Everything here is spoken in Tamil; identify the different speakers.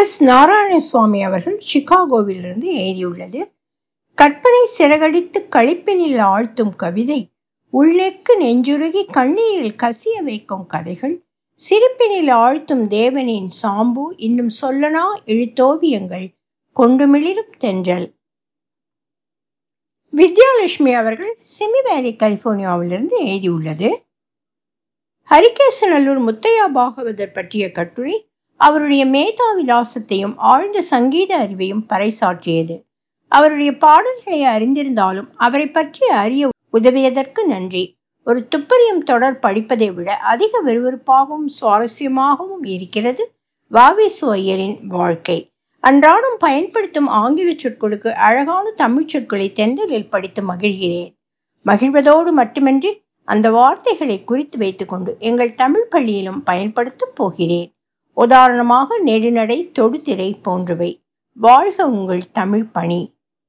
Speaker 1: எஸ் நாராயணசுவாமி அவர்கள் சிகாகோவிலிருந்து எழுதியுள்ளது கற்பனை சிறகடித்து களிப்பினில் ஆழ்த்தும் கவிதை உள்ளெக்கு நெஞ்சுருகி கண்ணீரில் கசிய வைக்கும் கதைகள் சிரிப்பினில் ஆழ்த்தும் தேவனின் சாம்பு இன்னும் சொல்லனா இழுத்தோவியங்கள் கொண்டு மிளிரும் தென்றல் வித்யாலட்சுமி அவர்கள் சிமி வேலி கலிபோர்னியாவிலிருந்து எழுதியுள்ளது ஹரிகேசநல்லூர் முத்தையா பாகவதர் பற்றிய கட்டுரை அவருடைய மேதா விலாசத்தையும் ஆழ்ந்த சங்கீத அறிவையும் பறைசாற்றியது அவருடைய பாடல்களை அறிந்திருந்தாலும் அவரை பற்றி அறிய உதவியதற்கு நன்றி ஒரு துப்பறியும் தொடர் படிப்பதை விட அதிக விறுவிறுப்பாகவும் சுவாரஸ்யமாகவும் இருக்கிறது வாவேசு ஐயரின் வாழ்க்கை அன்றாடம் பயன்படுத்தும் ஆங்கில சொற்களுக்கு அழகான தமிழ் சொற்களை தென்றலில் படித்து மகிழ்கிறேன் மகிழ்வதோடு மட்டுமின்றி அந்த வார்த்தைகளை குறித்து வைத்துக்கொண்டு எங்கள் தமிழ் பள்ளியிலும் பயன்படுத்தப் போகிறேன் உதாரணமாக நெடுநடை தொடுதிரை போன்றவை வாழ்க உங்கள் தமிழ் பணி